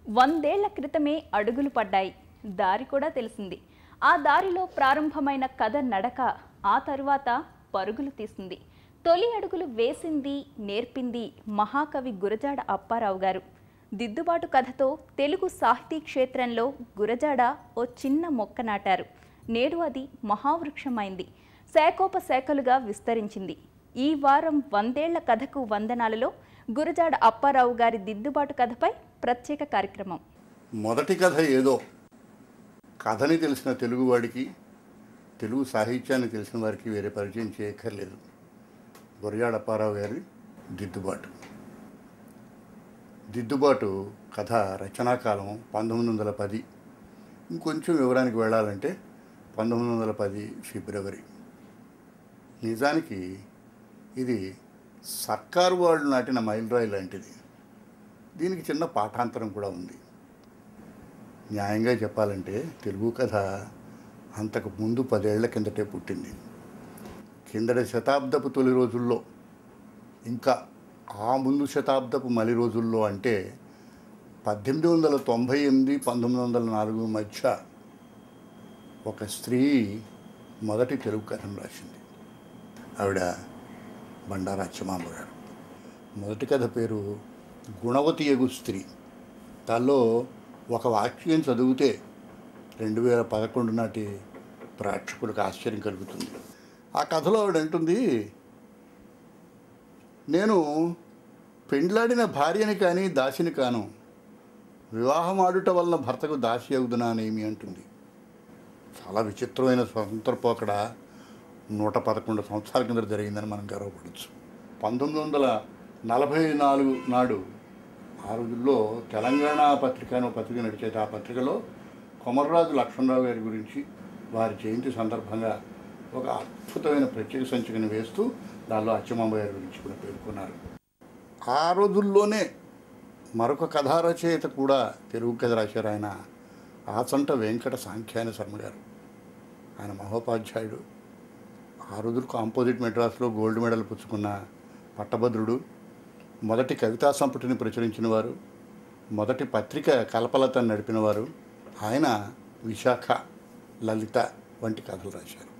వందేళ్ల క్రితమే అడుగులు పడ్డాయి దారి కూడా తెలిసింది ఆ దారిలో ప్రారంభమైన కథ నడక ఆ తరువాత పరుగులు తీసింది తొలి అడుగులు వేసింది నేర్పింది మహాకవి గురజాడ అప్పారావు గారు దిద్దుబాటు కథతో తెలుగు సాహితీ క్షేత్రంలో గురజాడ ఓ చిన్న మొక్క నాటారు నేడు అది మహావృక్షమైంది శాఖోపశాఖలుగా విస్తరించింది ఈ వారం వందేళ్ల కథకు వందనాలలో గురజాడ అప్పారావు గారి దిద్దుబాటు కథపై ప్రత్యేక కార్యక్రమం మొదటి కథ ఏదో కథని తెలిసిన తెలుగువాడికి తెలుగు సాహిత్యాన్ని తెలిసిన వారికి వేరే పరిచయం చేయక్కర్లేదు గురజాడ అప్పారావు గారి దిద్దుబాటు దిద్దుబాటు కథ రచనాకాలం పంతొమ్మిది వందల పది ఇంకొంచెం వివరానికి వెళ్ళాలంటే పంతొమ్మిది వందల పది ఫిబ్రవరి నిజానికి ఇది సర్కారు వాళ్ళు నాటిన మైలురాయి లాంటిది దీనికి చిన్న పాఠాంతరం కూడా ఉంది న్యాయంగా చెప్పాలంటే తెలుగు కథ అంతకు ముందు పదేళ్ల కిందటే పుట్టింది కిందటి శతాబ్దపు తొలి రోజుల్లో ఇంకా ఆ ముందు శతాబ్దపు మలి రోజుల్లో అంటే పద్దెనిమిది వందల తొంభై ఎనిమిది పంతొమ్మిది వందల నాలుగు మధ్య ఒక స్త్రీ మొదటి తెలుగు కథను రాసింది ఆవిడ బండారా అచ్చమాంబ గారు మొదటి కథ పేరు గుణవతి ఎగు స్త్రీ దానిలో ఒక వాక్యం చదివితే రెండు వేల పదకొండు నాటి ప్రేక్షకులకు ఆశ్చర్యం కలుగుతుంది ఆ కథలో ఆవిడ అంటుంది నేను పెండ్లాడిన భార్యని కానీ దాసిని కాను వివాహం ఆడుట వలన భర్తకు దాసి అవుదునానేమి అంటుంది చాలా విచిత్రమైన స్వతంత్ర పోకడ నూట పదకొండు సంవత్సరాల కింద జరిగిందని మనం గర్వపడచ్చు పంతొమ్మిది వందల నలభై నాలుగు నాడు ఆ రోజుల్లో తెలంగాణ పత్రిక అనే పత్రిక నడిచేది ఆ పత్రికలో కొమర్రాజు లక్ష్మణరావు గారి గురించి వారి జయంతి సందర్భంగా ఒక అద్భుతమైన ప్రత్యేక సంచికను వేస్తూ దానిలో అచ్చమాంబ గారి గురించి కూడా పేర్కొన్నారు ఆ రోజుల్లోనే మరొక కథా రచయిత కూడా తెలుగు కథ రాశారు ఆయన ఆచంట వెంకట సాంఖ్యాన శర్మ గారు ఆయన మహోపాధ్యాయుడు ఆ రోజులు కాంపోజిట్ మెడ్రాస్లో గోల్డ్ మెడల్ పుచ్చుకున్న పట్టభద్రుడు మొదటి కవితా సంపుటిని ప్రచురించిన వారు మొదటి పత్రిక కల్పలతను నడిపినవారు ఆయన విశాఖ లలిత వంటి కథలు రాశారు